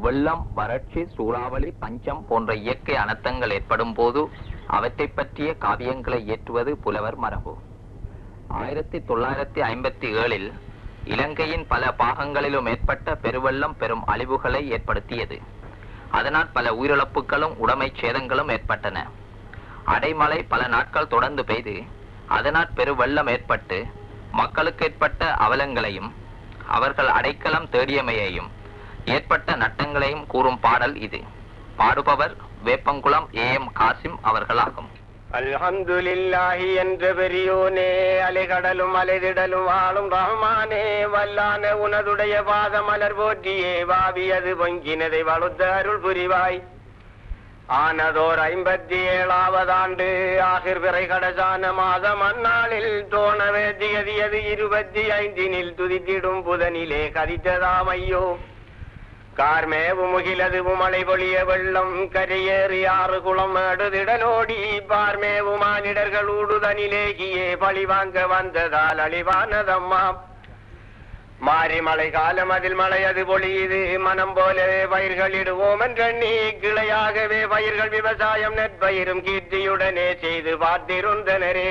வெள்ளம் வறட்சி சூறாவளி பஞ்சம் போன்ற இயற்கை அனர்த்தங்கள் ஏற்படும் போது அவற்றை பற்றிய காவியங்களை இயற்றுவது புலவர் மரபு ஆயிரத்தி தொள்ளாயிரத்தி ஐம்பத்தி ஏழில் இலங்கையின் பல பாகங்களிலும் ஏற்பட்ட பெருவெள்ளம் பெரும் அழிவுகளை ஏற்படுத்தியது அதனால் பல உயிரிழப்புகளும் உடைமை சேதங்களும் ஏற்பட்டன அடைமழை பல நாட்கள் தொடர்ந்து பெய்து அதனால் பெருவெள்ளம் ஏற்பட்டு மக்களுக்கு ஏற்பட்ட அவலங்களையும் அவர்கள் அடைக்கலம் தேடியமையையும் ஏற்பட்ட நட்டங்களையும் கூறும் பாடல் இது பாடுபவர் வேப்பங்குளம் ஏ எம் காசிம் அவர்களாகும் அல்ஹம்துலில்லாஹி என்ற பெரியோனே அலைகடலும் அலைதிடலும் வாழும் ரஹ்மானே வல்லான உனதுடைய பாத மலர் போற்றியே வாவியது பொங்கினதை வலுத்த அருள் புரிவாய் ஆனதோர் ஐம்பத்தி ஏழாவது ஆண்டு ஆகிர் விரை கடசான மாதம் அந்நாளில் தோணவே திகதியது இருபத்தி ஐந்தினில் துதித்திடும் புதனிலே கதித்ததாம் ஐயோ கார்மேவு முகிலது மழை பொழிய வெள்ளம் கரையேறி ஆறு குளம் அடுதிடலோடி பார்மேவு மானிடர்கள் ஊடுதனிலேகியே பழி வாங்க வந்ததால் அழிவானதம்மா மாறி மழை காலம் அதில் மழையது பொழியுது மனம் போலவே பயிர்கள் இடுவோம் என்றெண்ணி கிளையாகவே பயிர்கள் விவசாயம் நெற்பயிரும் கீர்த்தியுடனே செய்து பார்த்திருந்தனரே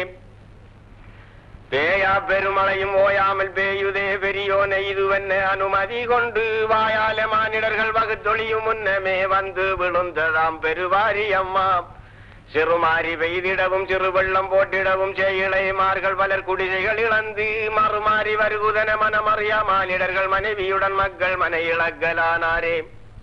பேயா பெருமழையும் ஓயாமல் பேயுதே பெரியோனை இதுவென்ன அனுமதி கொண்டு வாயால மானிடர்கள் வகுத்தொழியும் முன்னமே வந்து விழுந்ததாம் பெருவாரி அம்மா சிறுமாறி பெய்திடவும் சிறு வெள்ளம் போட்டிடவும் செய்யிளைமார்கள் பலர் குடிசைகள் இழந்து மறுமாறி வருகுதன மனமறியா மானிடர்கள் மனைவியுடன் மக்கள் மனை இழக்கலானாரே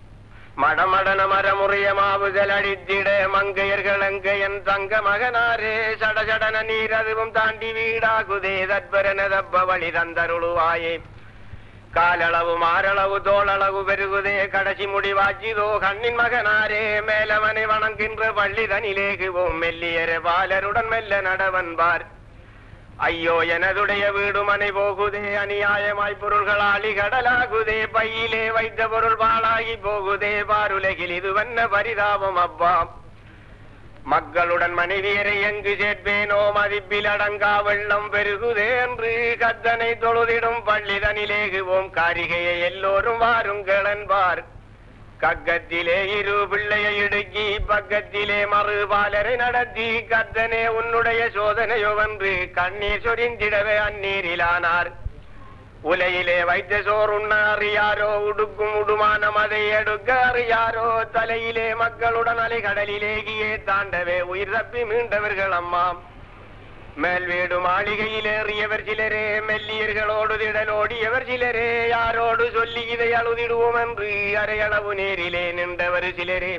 மடமடன மரமுறைய மாவுதல் அடித்திட மங்கையர்கள் அங்கையன் தங்க மகனாரே சடசடன நீர் அதுவும் தாண்டி வீடாகுதே தற்பரன தப்ப வழி தந்தருளுவாயே காலளவு மாரளவு தோளளவு பெருகுதே கடைசி முடிவாச்சிதோ கண்ணின் மகனாரே மேலவனை வணங்கின்ற பள்ளி தனிலேகுவோம் மெல்லியர பாலருடன் மெல்ல நடவன்பார் ஐயோ எனதுடைய வீடு மனை போகுதே அநியாயமாய் பொருள்கள் ஆளி கடலாகுதே பையிலே வைத்த பொருள் பாழாகி போகுதே பாருலகில் இது வண்ண பரிதாபம் அப்பா மக்களுடன் மனைவியரை எங்கு சேர்ப்பேனோ மதிப்பில் அடங்கா வெள்ளம் பெருகுதே என்று கத்தனை தொழுதிடும் பள்ளிதனிலேகுவோம் காரிகையை எல்லோரும் வாருங்கள் என்பார் கக்கத்திலே இரு பிள்ளையை இடுக்கி பக்கத்திலே மறுபாலரை நடத்தி கத்தனே உன்னுடைய சோதனையோ என்று கண்ணீர் சொரிந்திடவே அந்நீரிலானார் உலையிலே வைத்த சோறு உண்ண அறியாரோ உடுக்கும் உடுமானம் அதை எடுக்க அறியாரோ தலையிலே மக்களுடன் அலைகடலிலேகியே தாண்டவே உயிர் தப்பி மீண்டவர்கள் அம்மா மேல் வீடு மாளிகையில் ஏறியவர் சிலரே மெல்லியர்களோடு திடலோடியவர் சிலரே யாரோடு சொல்லி இதை அழுதிடுவோம் என்று அரையளவு நேரிலே நின்றவர் சிலரே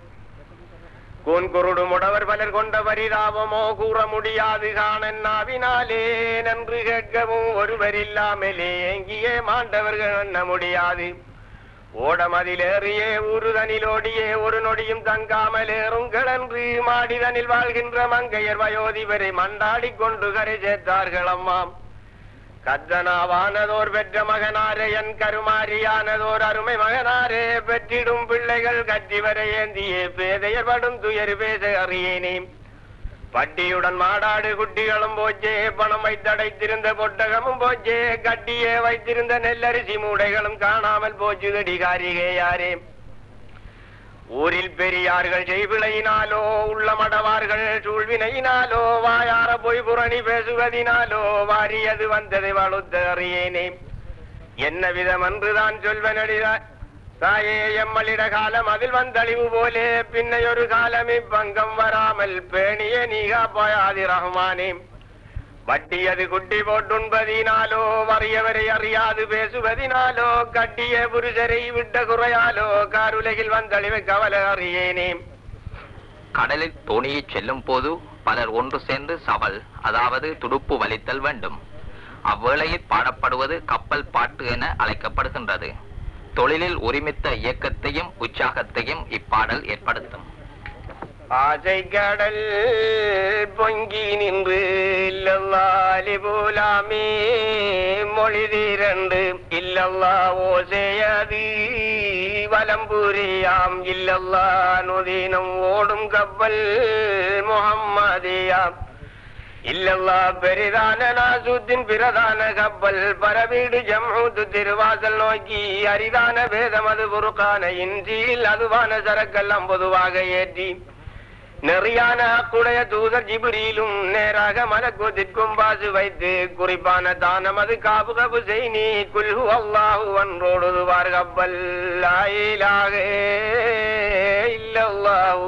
கூன் குருடு முடவர் பலர் கொண்ட பரிதாபமோ கூற முடியாது காணன் நாவினாலே நன்று கேட்கவும் ஒருவர் இல்லாமலே ஏங்கியே மாண்டவர்கள் எண்ண முடியாது ஓடமதிலேறியே ஊருதனிலோடியே ஒரு நொடியும் தங்காமலேறும் கிளன்று மாடிதனில் வாழ்கின்ற மங்கையர் வயோதிபரை மண்டாடிக் கொண்டு கரை சேர்த்தார்கள் அம்மாம் கத்தனாவானதோர் பெற்ற மகனாரே என் கருமாரியானதோர் அருமை மகனாரே பெற்றிடும் பிள்ளைகள் கட்சி வரை ஏந்தியே பேதையர் படும் துயர் பேச அறியேனே பட்டியுடன் மாடாடு குட்டிகளும் போச்சே பணம் வைத்தடைத்திருந்த பொட்டகமும் போச்சே கட்டியே வைத்திருந்த நெல்லரிசி மூடைகளும் காணாமல் போச்சு கடிகாரிகேயாரே ஊரில் பெரியார்கள் செய்விளையினாலோ உள்ளமடவார்கள் சூழ்வினையினாலோ வாயார பொய் புரணி பேசுவதினாலோ வாரியது வந்ததை வலுத்த அறியேனே என்ன விதம் என்றுதான் சொல்வனடிதா தாயே எம்மளிட காலம் அதில் வந்தழிவு போலே பின்னையொரு காலம் இப்பங்கம் வராமல் பேணிய நீகா போயாதி ரஹ்மானே வட்டியது குட்டி போட்டுண்பதினாலோ வறியவரை அறியாது பேசுவதினாலோ கட்டிய புருஷரை விட்ட குறையாலோ காருலகில் வந்தழிவு கவலை அறியேனே கடலில் தோணியில் செல்லும் போது பலர் ஒன்று சேர்ந்து சவல் அதாவது துடுப்பு வலித்தல் வேண்டும் அவ்வேளையில் பாடப்படுவது கப்பல் பாட்டு என அழைக்கப்படுகின்றது தொழிலில் ஒருமித்த இயக்கத்தையும் உற்சாகத்தையும் இப்பாடல் ஏற்படுத்தும் ஆசை கடல் பொங்கி நின்று இல்லல்லாலி போலாமே மொழி திரண்டு இல்லல்லா ஓசையது வலம்புரியாம் இல்லல்லா நுதீனம் ஓடும் கப்பல் முகம்மதியாம் இல்லல்லா பெரிதான நாசூத்தின் பிரதான கப்பல் பரவீடு ஜம்மூத்து திருவாசல் நோக்கி அரிதான வேதம் அது புருக்கான இன்றியில் அதுவான சரக்கெல்லாம் பொதுவாக ஏற்றி நெறியான அக்குடைய தூதர் ஜிபுரியிலும் நேராக மலக்குதிற்கும் பாசு வைத்து குறிப்பான தானம் அது காபு கபு செய்னி குல்ஹு அல்லாஹு ஒன்றோடுவார் கப்பல் லாயிலாக இல்லல்லாஹூ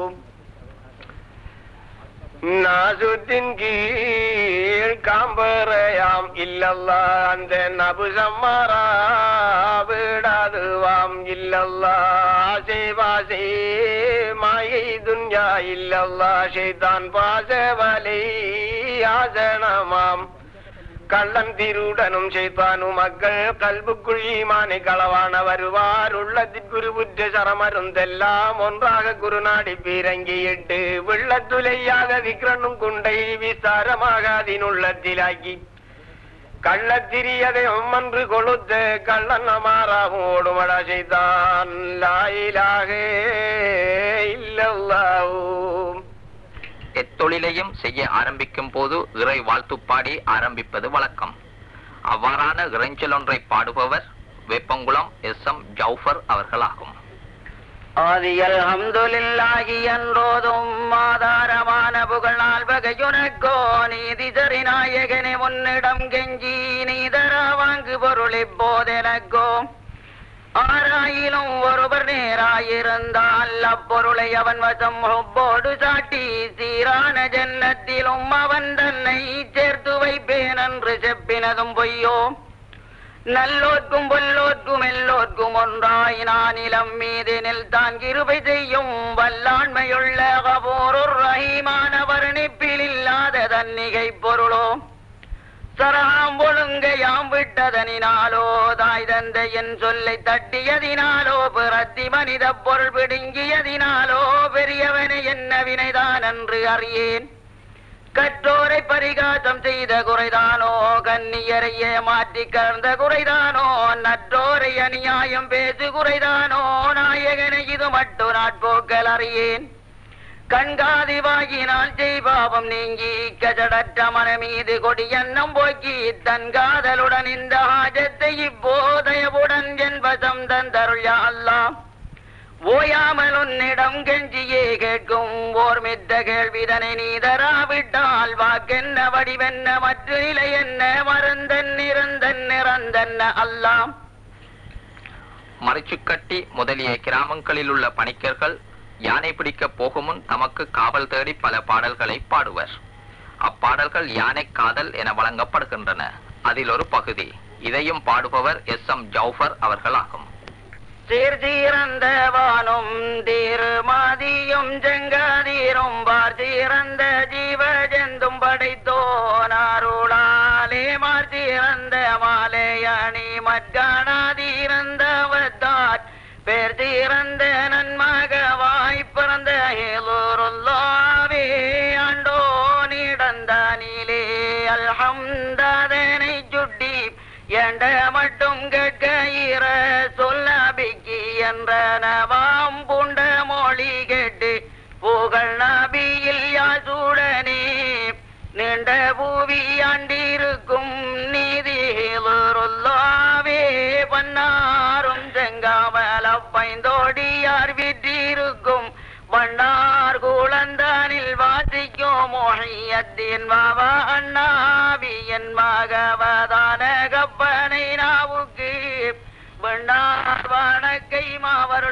நாசுத்தின் கீழ் காம்பறையாம் இல்லல்லா அந்த நபுசம்மாரா விடாதுவாம் இல்லல்லா சேவாசே மாயை துன்யா இல்லல்லா ஷைத்தான் பாசவலை ஆசனமாம் கள்ளன் திருடனும் செய்தானும் மக்கள் கல்புக்குள் ஈமானை களவான வருவார் உள்ளத்திற்குருவுற்ற சரமருந்தெல்லாம் ஒன்றாக குருநாடி பீரங்கியிட்டு வெள்ளத்துளையாக விக்ரனும் குண்டை விஸ்தாரமாக அதன் உள்ளத்திலாக்கி கள்ளத்திரியதை ஒம்மன்று கொளுத்த கள்ளன் அமாராகும் ஓடுமடா செய்தான் லாயிலாக இல்லல்லாவும் எத்தொழிலையும் செய்ய ஆரம்பிக்கும் போது இறை வாழ்த்து பாடி ஆரம்பிப்பது வழக்கம் அவ்வாறான இறைஞ்சல் ஒன்றை பாடுபவர் வேப்பங்குளம் எஸ் எம் ஜவுஃபர் அவர்களாகும் ஆதியல் ஹம்துலில்லாஹி என்றோதும் ஆதாரமான புகழால் வகையுனக்கோ நீதி சரி நாயகனே உன்னிடம் கெஞ்சி நீதர வாங்கு பொருள் இப்போதெனக்கோ ஆராயிலும் ஒருவர் நேராயிருந்தால் அப்பொருளை அவன் வசம் ஒப்போடு சாட்டி சீரான ஜன்னத்திலும் அவன் தன்னை சேர்த்து வைப்பேன் என்று செப்பினதும் பொய்யோ நல்லோர்க்கும் பொல்லோர்க்கும் எல்லோர்க்கும் ஒன்றாய் நான் இளம் மீதினில் தான் கிருபை செய்யும் வல்லாண்மையுள்ள கபோருர் ரஹீமானவர் நிப்பில் இல்லாத தன்னிகை பொருளோ சரகாம் ஒழுங்கையாம் விட்டதனினாலோ தாய் தந்த என் சொல்லை தட்டியதினாலோ பிறத்தி மனித பொருள் பிடுங்கியதினாலோ பெரியவனை என்ன வினைதான் என்று அறியேன் கற்றோரை பரிகாசம் செய்த குறைதானோ கன்னியரையே மாற்றி கலந்த குறைதானோ நற்றோரை அநியாயம் பேசு குறைதானோ நாயகனை இது மட்டும் நாட்போக்கல் அறியேன் கண்காதி வாங்கினால் ஜெய்பாவம் நீங்கி கஜடற்ற மனமீது கொடியன்னம் போக்கி தன் காதலுடன் இந்த ஆஜத்தை இப்போதயவுடன் என் வசம் தந்தருள் யா அல்லாஹ் ஓயாமல் உன்னிடம் கெஞ்சியே கேட்கும் ஓர் மித்த கேள்விதனை நீ தராவிட்டால் வாக்கென்ன வடிவென்ன மற்ற நிலை என்ன மருந்தன் நிறந்தன் நிறந்தன்ன அல்லாம் மறைச்சுக்கட்டி முதலிய கிராமங்களில் உள்ள பணிக்கர்கள் யானை பிடிக்க போகும் முன் தமக்கு காவல் தேடி பல பாடல்களை பாடுவர் அப்பாடல்கள் யானை காதல் என வழங்கப்படுகின்றன அதில் ஒரு பகுதி இதையும் பாடுபவர் எஸ் எம் ஜவுஃபர் அவர்களாகும் சீர்தீரந்த வானும் தீர்மாதியும் ஜங்காதீரும் பார்த்தீரந்த ஜீவஜந்தும் படைத்தோனாருளாலே மார்த்தீரந்த மாலையணி மற்காணாதீரந்தவத்தார் பேர் தீரந்த நன்மகவாய் பிறந்த ஏலூருல்லாவே ஆண்டோ நீடந்தானிலே அல்ஹம்தனை சுட்டி என்ற மட்டும் கேட்க இர சொல்ல பிக்கி என்ற நவாம் பூண்ட மொழி கேட்டு புகழ் நபியில் யாசுடனே நீண்ட பூவி ஆண்டிருக்கும் நீதி ஹேலுருல்லாவே பன்னாரும் செங்காமல பைந்தோடியார் விற்றிருக்கும் மன்னார் குளந்தானில் வாசிக்கும் மொழியத்தின் பாபா அண்ணாவியன் மகவதான கப்பனை நாவுக்கு வண்ணார் வணக்கை மாவர்